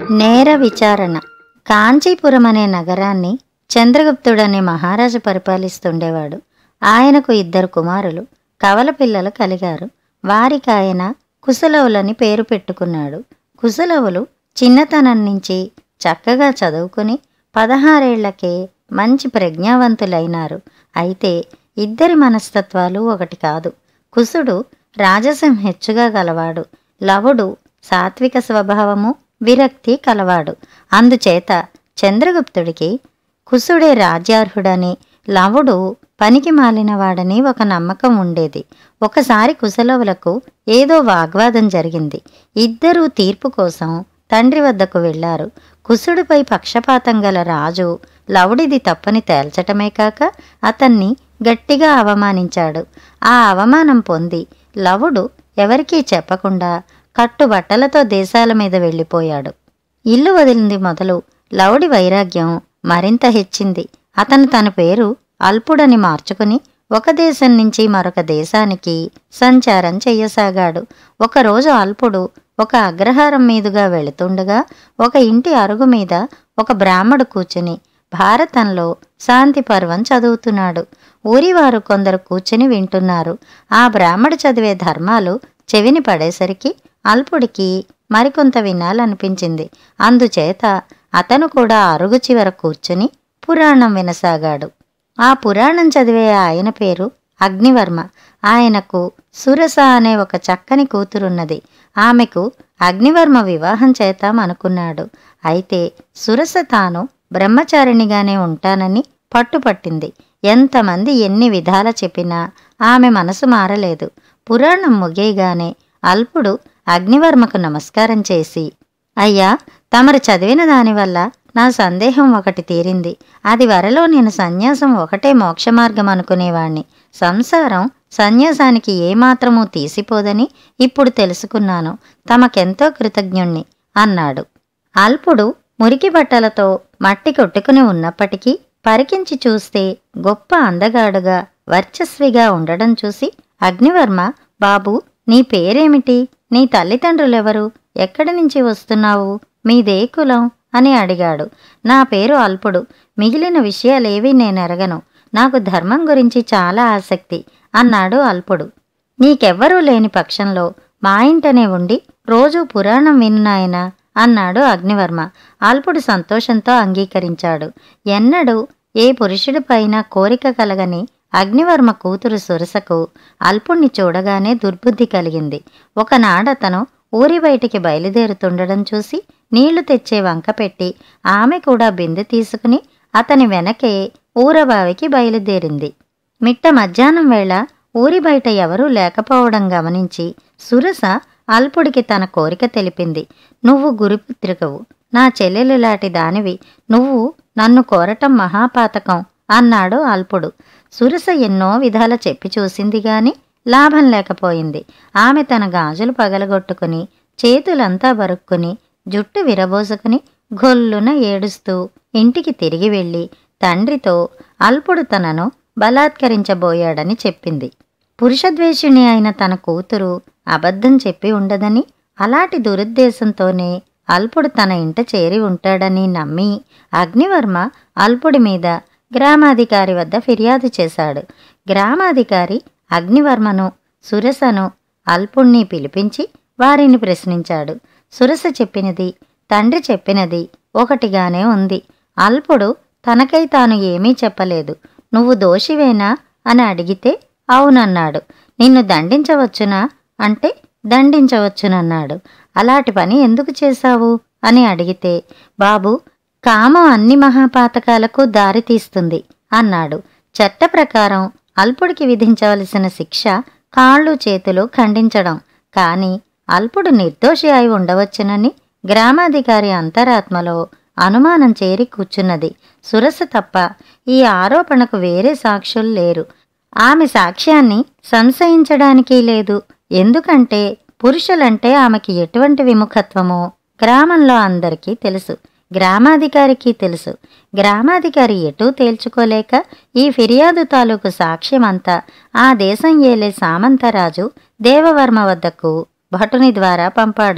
నేర విచారణ కాంచీపురం అనే నగరాన్ని చంద్రగుప్తుడనే మహారాజు పరిపాలిస్తుండేవాడు ఆయనకు ఇద్దరు కుమారులు కవల పిల్లలు కలిగారు వారికి ఆయన కుశలవులని పేరు పెట్టుకున్నాడు కుశలవులు చిన్నతనం నుంచి చక్కగా చదువుకుని పదహారేళ్లకే మంచి ప్రజ్ఞావంతులైనారు అయితే ఇద్దరి మనస్తత్వాలు ఒకటి కాదు కుసుడు రాజసం హెచ్చుగా గలవాడు లవుడు సాత్విక స్వభావము విరక్తి కలవాడు అందుచేత చంద్రగుప్తుడికి కుసుడే రాజ్యార్హుడని లవుడు పనికి మాలినవాడని ఒక నమ్మకం ఉండేది ఒకసారి కుశలవులకు ఏదో వాగ్వాదం జరిగింది ఇద్దరూ తీర్పు కోసం తండ్రి వద్దకు వెళ్లారు కుసుడిపై పక్షపాతం గల రాజు లవుడిది తప్పని తేల్చటమే కాక అతన్ని గట్టిగా అవమానించాడు ఆ అవమానం పొంది లవుడు ఎవరికీ చెప్పకుండా కట్టుబట్టలతో దేశాల మీద వెళ్ళిపోయాడు ఇల్లు వదిలింది మొదలు లవుడి వైరాగ్యం మరింత హెచ్చింది అతను తన పేరు అల్పుడని మార్చుకుని ఒక దేశం నుంచి మరొక దేశానికి సంచారం చెయ్యసాగాడు ఒకరోజు అల్పుడు ఒక అగ్రహారం మీదుగా వెళుతుండగా ఒక ఇంటి అరుగు మీద ఒక బ్రాహ్మడు కూర్చుని భారతంలో శాంతి పర్వం చదువుతున్నాడు ఊరివారు కొందరు కూర్చుని వింటున్నారు ఆ బ్రాహ్మడు చదివే ధర్మాలు చెవిని పడేసరికి అల్పుడికి మరికొంత వినాలనిపించింది అందుచేత అతను కూడా అరుగు చివర కూర్చుని పురాణం వినసాగాడు ఆ పురాణం చదివే ఆయన పేరు అగ్నివర్మ ఆయనకు సురస అనే ఒక చక్కని కూతురున్నది ఆమెకు అగ్నివర్మ వివాహం చేద్దాం అనుకున్నాడు అయితే సురస తాను బ్రహ్మచారిణిగానే ఉంటానని పట్టుపట్టింది ఎంతమంది ఎన్ని విధాల చెప్పినా ఆమె మనసు మారలేదు పురాణం ముగియగానే అల్పుడు అగ్నివర్మకు నమస్కారం చేసి అయ్యా తమరు చదివిన దానివల్ల నా సందేహం ఒకటి తీరింది అది వరలో నేను సన్యాసం ఒకటే మోక్ష మార్గం అనుకునేవాణ్ణి సంసారం సన్యాసానికి ఏమాత్రమూ తీసిపోదని ఇప్పుడు తెలుసుకున్నాను తమకెంతో కృతజ్ఞుణ్ణి అన్నాడు అల్పుడు మురికి బట్టలతో మట్టి కొట్టుకుని ఉన్నప్పటికీ పరికించి చూస్తే గొప్ప అందగాడుగా వర్చస్విగా ఉండడం చూసి అగ్నివర్మ బాబు నీ పేరేమిటి నీ తల్లిదండ్రులెవరు ఎక్కడి నుంచి వస్తున్నావు మీదే కులం అని అడిగాడు నా పేరు అల్పుడు మిగిలిన విషయాలేవీ నేనెరగను నాకు ధర్మం గురించి చాలా ఆసక్తి అన్నాడు అల్పుడు నీకెవ్వరూ లేని పక్షంలో మా ఇంటనే ఉండి రోజూ పురాణం విను నాయనా అన్నాడు అగ్నివర్మ అల్పుడు సంతోషంతో అంగీకరించాడు ఎన్నడూ ఏ పురుషుడిపైన కోరిక కలగని అగ్నివర్మ కూతురు సురసకు అల్పుణ్ణి చూడగానే దుర్బుద్ధి కలిగింది ఒకనాడతను ఊరి బయటికి బయలుదేరుతుండడం చూసి నీళ్లు తెచ్చే వంక పెట్టి ఆమె కూడా బిందె తీసుకుని అతని వెనకే ఊరబావికి బయలుదేరింది మిట్ట మధ్యాహ్నం వేళ ఊరి బయట ఎవరూ లేకపోవడం గమనించి సురస అల్పుడికి తన కోరిక తెలిపింది నువ్వు గురుపుత్రికవు నా చెల్లెలు లాంటి దానివి నువ్వు నన్ను కోరటం మహాపాతకం అన్నాడు అల్పుడు సురస ఎన్నో విధాల చెప్పి చూసింది గాని లాభం లేకపోయింది ఆమె తన గాజులు పగలగొట్టుకుని చేతులంతా బరుక్కుని జుట్టు విరబోసుకుని గొల్లున ఏడుస్తూ ఇంటికి తిరిగి వెళ్ళి తండ్రితో అల్పుడు తనను బలాత్కరించబోయాడని చెప్పింది పురుషద్వేషిణి అయిన తన కూతురు అబద్ధం చెప్పి ఉండదని అలాంటి దురుద్దేశంతోనే అల్పుడు తన ఇంట చేరి ఉంటాడని నమ్మి అగ్నివర్మ అల్పుడి మీద గ్రామాధికారి వద్ద ఫిర్యాదు చేశాడు గ్రామాధికారి అగ్నివర్మను సురసను అల్పుణ్ణి పిలిపించి వారిని ప్రశ్నించాడు సురస చెప్పినది తండ్రి చెప్పినది ఒకటిగానే ఉంది అల్పుడు తనకై తాను ఏమీ చెప్పలేదు నువ్వు దోషివేనా అని అడిగితే అవునన్నాడు నిన్ను దండించవచ్చునా అంటే దండించవచ్చునన్నాడు అలాంటి పని ఎందుకు చేశావు అని అడిగితే బాబు కామం అన్ని మహాపాతకాలకు దారితీస్తుంది అన్నాడు చట్ట ప్రకారం అల్పుడికి విధించవలసిన శిక్ష కాళ్ళు చేతులు ఖండించడం కాని అల్పుడు నిర్దోషి అయి ఉండవచ్చునని గ్రామాధికారి అంతరాత్మలో అనుమానం చేరి కూర్చున్నది సురస తప్ప ఈ ఆరోపణకు వేరే సాక్షులు లేరు ఆమె సాక్ష్యాన్ని సంశయించడానికి లేదు ఎందుకంటే పురుషులంటే ఆమెకి ఎటువంటి విముఖత్వమో గ్రామంలో అందరికీ తెలుసు గ్రామాధికారికి తెలుసు గ్రామాధికారి ఎటూ తేల్చుకోలేక ఈ ఫిర్యాదు తాలూకు సాక్ష్యమంతా ఆ దేశం ఏలే సామంతరాజు దేవవర్మ వద్దకు భటుని ద్వారా పంపాడు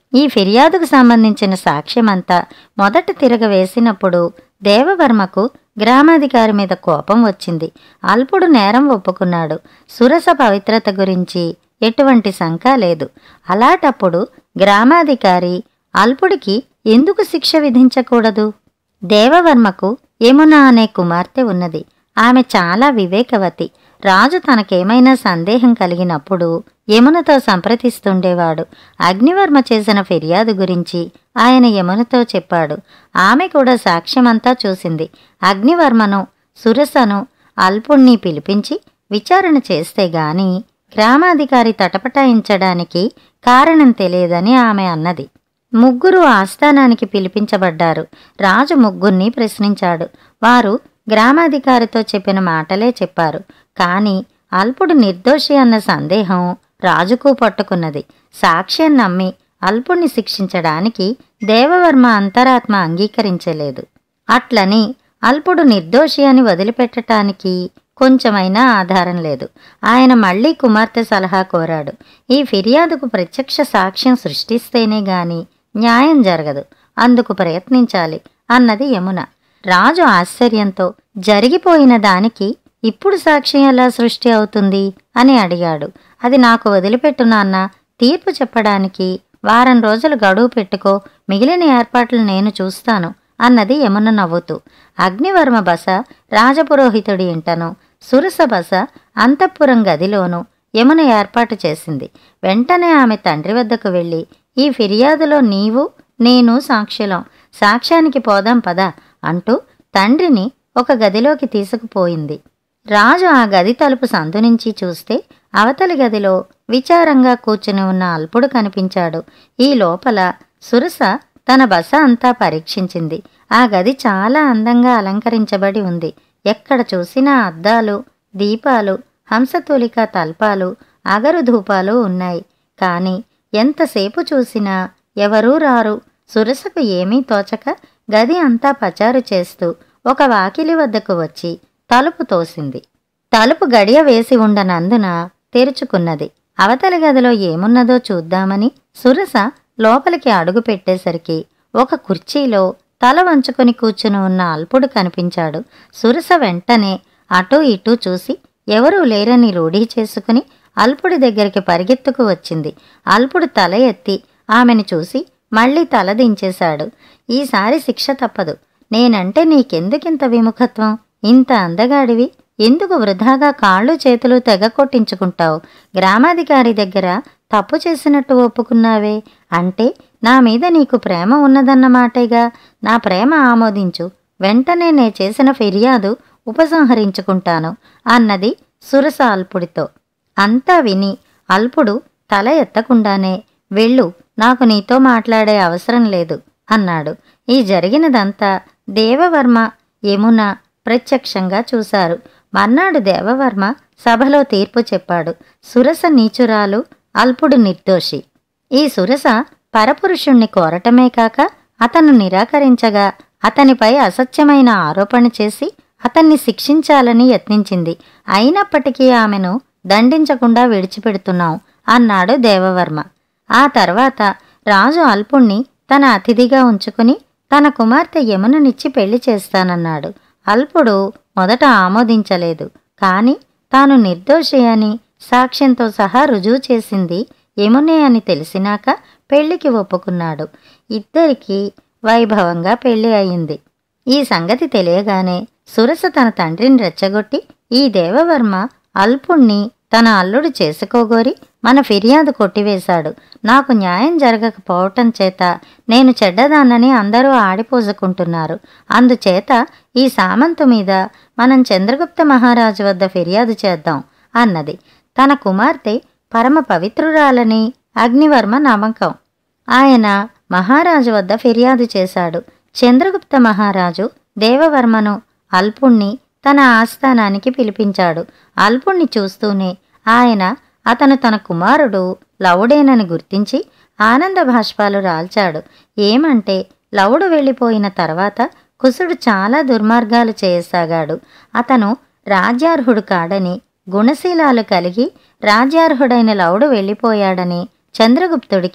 ఈ ఫిర్యాదుకు సంబంధించిన సాక్ష్యమంతా మొదట తిరగవేసినప్పుడు దేవవర్మకు గ్రామాధికారి మీద కోపం వచ్చింది అల్పుడు నేరం ఒప్పుకున్నాడు సురస పవిత్రత గురించి ఎటువంటి శంక లేదు అలాటప్పుడు గ్రామాధికారి అల్పుడికి ఎందుకు శిక్ష విధించకూడదు దేవవర్మకు యమున అనే కుమార్తె ఉన్నది ఆమె చాలా వివేకవతి రాజు తనకేమైనా సందేహం కలిగినప్పుడు యమునతో సంప్రదిస్తుండేవాడు అగ్నివర్మ చేసిన ఫిర్యాదు గురించి ఆయన యమునతో చెప్పాడు ఆమె కూడా సాక్ష్యమంతా చూసింది అగ్నివర్మను సురసను అల్పుణ్ణి పిలిపించి విచారణ చేస్తే గాని గ్రామాధికారి తటపటాయించడానికి కారణం తెలియదని ఆమె అన్నది ముగ్గురు ఆస్థానానికి పిలిపించబడ్డారు రాజు ముగ్గురిని ప్రశ్నించాడు వారు గ్రామాధికారితో చెప్పిన మాటలే చెప్పారు కాని అల్పుడు నిర్దోషి అన్న సందేహం రాజుకు పట్టుకున్నది సాక్ష్యం నమ్మి అల్పుణ్ణి శిక్షించడానికి దేవవర్మ అంతరాత్మ అంగీకరించలేదు అట్లని అల్పుడు నిర్దోషి అని వదిలిపెట్టటానికి కొంచెమైనా ఆధారం లేదు ఆయన మళ్ళీ కుమార్తె సలహా కోరాడు ఈ ఫిర్యాదుకు ప్రత్యక్ష సాక్ష్యం సృష్టిస్తేనే గాని న్యాయం జరగదు అందుకు ప్రయత్నించాలి అన్నది యమున రాజు ఆశ్చర్యంతో జరిగిపోయిన దానికి ఇప్పుడు సాక్ష్యం ఎలా సృష్టి అవుతుంది అని అడిగాడు అది నాకు వదిలిపెట్టు నాన్న తీర్పు చెప్పడానికి వారం రోజులు గడువు పెట్టుకో మిగిలిన ఏర్పాట్లు నేను చూస్తాను అన్నది యమున నవ్వుతూ అగ్నివర్మ బస రాజపురోహితుడి ఇంటను సురస బస అంతఃపురం గదిలోనూ యమున ఏర్పాటు చేసింది వెంటనే ఆమె తండ్రి వద్దకు వెళ్ళి ఈ ఫిర్యాదులో నీవు నేను సాక్షులం సాక్ష్యానికి పోదాం పదా అంటూ తండ్రిని ఒక గదిలోకి తీసుకుపోయింది రాజు ఆ గది తలుపు సందు నుంచి చూస్తే అవతలి గదిలో విచారంగా కూర్చుని ఉన్న అల్పుడు కనిపించాడు ఈ లోపల సురస తన బస అంతా పరీక్షించింది ఆ గది చాలా అందంగా అలంకరించబడి ఉంది ఎక్కడ చూసినా అద్దాలు దీపాలు హంసతూలిక తల్పాలు అగరు ధూపాలు ఉన్నాయి కాని ఎంతసేపు చూసినా ఎవరూ రారు సురసకు ఏమీ తోచక గది అంతా పచారు చేస్తూ ఒక వాకిలి వద్దకు వచ్చి తలుపు తోసింది తలుపు గడియ వేసి ఉండనందున తెరుచుకున్నది అవతలి గదిలో ఏమున్నదో చూద్దామని సురస లోపలికి అడుగు పెట్టేసరికి ఒక కుర్చీలో తల వంచుకొని కూర్చుని ఉన్న అల్పుడు కనిపించాడు సురస వెంటనే అటూ ఇటూ చూసి ఎవరూ లేరని రూఢీ చేసుకుని అల్పుడి దగ్గరికి పరిగెత్తుకు వచ్చింది అల్పుడు తల ఎత్తి ఆమెను చూసి మళ్ళీ తల దించేశాడు ఈసారి శిక్ష తప్పదు నేనంటే నీకెందుకింత విముఖత్వం ఇంత అందగాడివి ఎందుకు వృధాగా కాళ్ళు చేతులు తెగ కొట్టించుకుంటావు గ్రామాధికారి దగ్గర తప్పు చేసినట్టు ఒప్పుకున్నావే అంటే నా మీద నీకు ప్రేమ ఉన్నదన్నమాటేగా నా ప్రేమ ఆమోదించు వెంటనే నే చేసిన ఫిర్యాదు ఉపసంహరించుకుంటాను అన్నది సురస అల్పుడితో అంతా విని అల్పుడు తల ఎత్తకుండానే వెళ్ళు నాకు నీతో మాట్లాడే అవసరం లేదు అన్నాడు ఈ జరిగినదంతా దేవవర్మ యమున ప్రత్యక్షంగా చూశారు మర్నాడు దేవవర్మ సభలో తీర్పు చెప్పాడు సురస నీచురాలు అల్పుడు నిర్దోషి ఈ సురస పరపురుషుణ్ణి కోరటమే కాక అతను నిరాకరించగా అతనిపై అసత్యమైన ఆరోపణ చేసి అతన్ని శిక్షించాలని యత్నించింది అయినప్పటికీ ఆమెను దండించకుండా విడిచిపెడుతున్నాం అన్నాడు దేవవర్మ ఆ తర్వాత రాజు అల్పుణ్ణి తన అతిథిగా ఉంచుకుని తన కుమార్తె యముననిచ్చి పెళ్లి చేస్తానన్నాడు అల్పుడు మొదట ఆమోదించలేదు కాని తాను నిర్దోషి అని సాక్ష్యంతో సహా రుజువు చేసింది యమునే అని తెలిసినాక పెళ్లికి ఒప్పుకున్నాడు ఇద్దరికీ వైభవంగా పెళ్లి అయింది ఈ సంగతి తెలియగానే సురస తన తండ్రిని రెచ్చగొట్టి ఈ దేవవర్మ అల్పుణ్ణి తన అల్లుడు చేసుకోగోరి మన ఫిర్యాదు కొట్టివేశాడు నాకు న్యాయం జరగకపోవటం చేత నేను చెడ్డదాన్నని అందరూ ఆడిపోజుకుంటున్నారు అందుచేత ఈ సామంతు మీద మనం చంద్రగుప్త మహారాజు వద్ద ఫిర్యాదు చేద్దాం అన్నది తన కుమార్తె పరమ పవిత్రురాలని అగ్నివర్మ నమ్మకం ఆయన మహారాజు వద్ద ఫిర్యాదు చేశాడు చంద్రగుప్త మహారాజు దేవవర్మను అల్పుణ్ణి తన ఆస్థానానికి పిలిపించాడు అల్పుణ్ణి చూస్తూనే ఆయన అతను తన కుమారుడు లవుడేనని గుర్తించి ఆనంద భాష్పాలు రాల్చాడు ఏమంటే లవుడు వెళ్ళిపోయిన తర్వాత కుసుడు చాలా దుర్మార్గాలు చేయసాగాడు అతను రాజ్యార్హుడు కాడని గుణశీలాలు కలిగి రాజ్యార్హుడైన లవుడు వెళ్ళిపోయాడని చంద్రగుప్తుడికి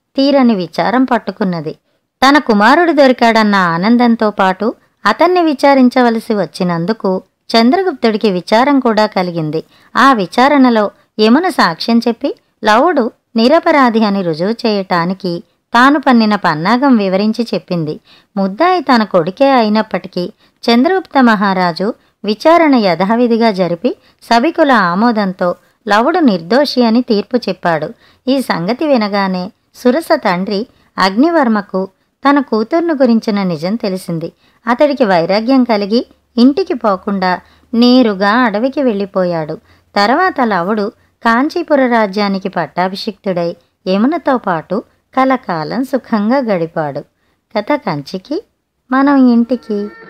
తీరని విచారం పట్టుకున్నది తన కుమారుడు దొరికాడన్న ఆనందంతో పాటు అతన్ని విచారించవలసి వచ్చినందుకు చంద్రగుప్తుడికి విచారం కూడా కలిగింది ఆ విచారణలో యమున సాక్ష్యం చెప్పి లవుడు నిరపరాధి అని రుజువు చేయటానికి తాను పన్నిన పన్నాగం వివరించి చెప్పింది ముద్దాయి తన కొడుకే అయినప్పటికీ చంద్రగుప్త మహారాజు విచారణ యథావిధిగా జరిపి సభికుల ఆమోదంతో లవుడు నిర్దోషి అని తీర్పు చెప్పాడు ఈ సంగతి వినగానే సురస తండ్రి అగ్నివర్మకు తన కూతుర్ను గురించిన నిజం తెలిసింది అతడికి వైరాగ్యం కలిగి ఇంటికి పోకుండా నేరుగా అడవికి వెళ్ళిపోయాడు తర్వాత లవుడు కాంచీపుర రాజ్యానికి పట్టాభిషిక్తుడై యమునతో పాటు కలకాలం సుఖంగా గడిపాడు కథ కంచికి మనం ఇంటికి